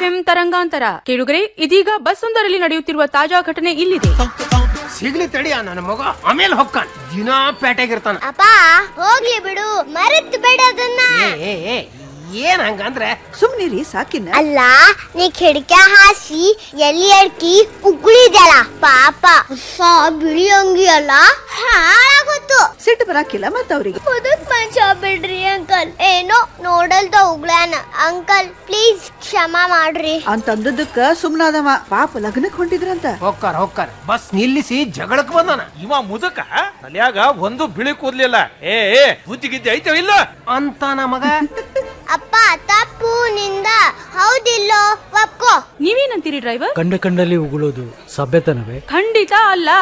FM ತರಂಗಾಂತರ ಕೇಳುಗರೆ ಇದೀಗ ಬಸ್ ಒಂದರಲ್ಲಿ ನಡೆಯುತ್ತಿರುವ ತಾಜಾ ಘಟನೆ ಇಲ್ಲಿದೆ ಸಿಗ್ಲಿ ತಡಿಯ ನನ್ನ ಮಗ ಆಮೇಲೆ ಹೊಕ್ಕಾನ ದಿನಾ ಪೇಟೆಗಿರ್ತಾನ ಅಪ್ಪ ಹೋಗ್ಲಿ ಬಿಡು ಮರೆತ್ ಬೇಡ ಅದನ್ನ ಏ ಏ ಏ ಏನ್ ಹಂಗಂದ್ರೆ ಸುಮ್ನಿರಿ ಸಾಕಿನ ಅಲ್ಲ ನೀ ಕಿಡಕ ಹಾಸಿ ಎಲ್ಲಿ ಅಡ್ಕಿ ಉಗುಳಿದಲ್ಲ ಪಾಪ ಹೊಸ ಬಿಳಿ ಅಂಗಿ ಅಲ್ಲ ಹಾಳಾಗೋತು ಸಿಟ್ಟು ಬರಾಕಿಲ್ಲ ಮತ್ತ ಅವ್ರಿಗೆ ಮುದುಕ್ ಮನುಷ್ಯ ಬಿಡ್ರಿ ಅಂಕಲ್ ಏನೋ ನೋಡಲ್ದ ಉಗ್ಳಾನ ಅಂಕಲ್ ಪ್ಲೀಸ್ ಕ್ಷಮಾ ಮಾಡ್ರಿ ಅಂತಂದದ್ದಕ್ಕ ಸುಮ್ನಾದವ ಪಾಪ ಲಗ್ನಕ್ ಹೊಂಟಿದ್ರಂತ ಹೊಕ್ಕಾರ ಹೊಕ್ಕಾರ ಬಸ್ ನಿಲ್ಲಿಸಿ ಜಗಳಕ್ ಬಂದಾನ ಇವ ಮುದಕ ತಲ್ಯಾಗ ಒಂದು ಬಿಳಿ ಕೂದ್ಲಿಲ್ಲ ಏ ಏ ಬುದ್ಧಿಗಿದ್ದೆ ಐತವ ಇಲ್ಲ ಅಂತ ಮಗ ಅಪ್ಪ ತಪ್ಪು ನಿಂದ ಹೌದಿಲ್ಲೋ ಒಪ್ಕೋ ನೀವೇನಂತೀರಿ ಡ್ರೈವರ್ ಕಂಡ ಕಂಡಲ್ಲಿ ಉಗುಳೋದು ಸಭ್ಯತನವೇ ಖಂಡಿತ ಅಲ್ಲ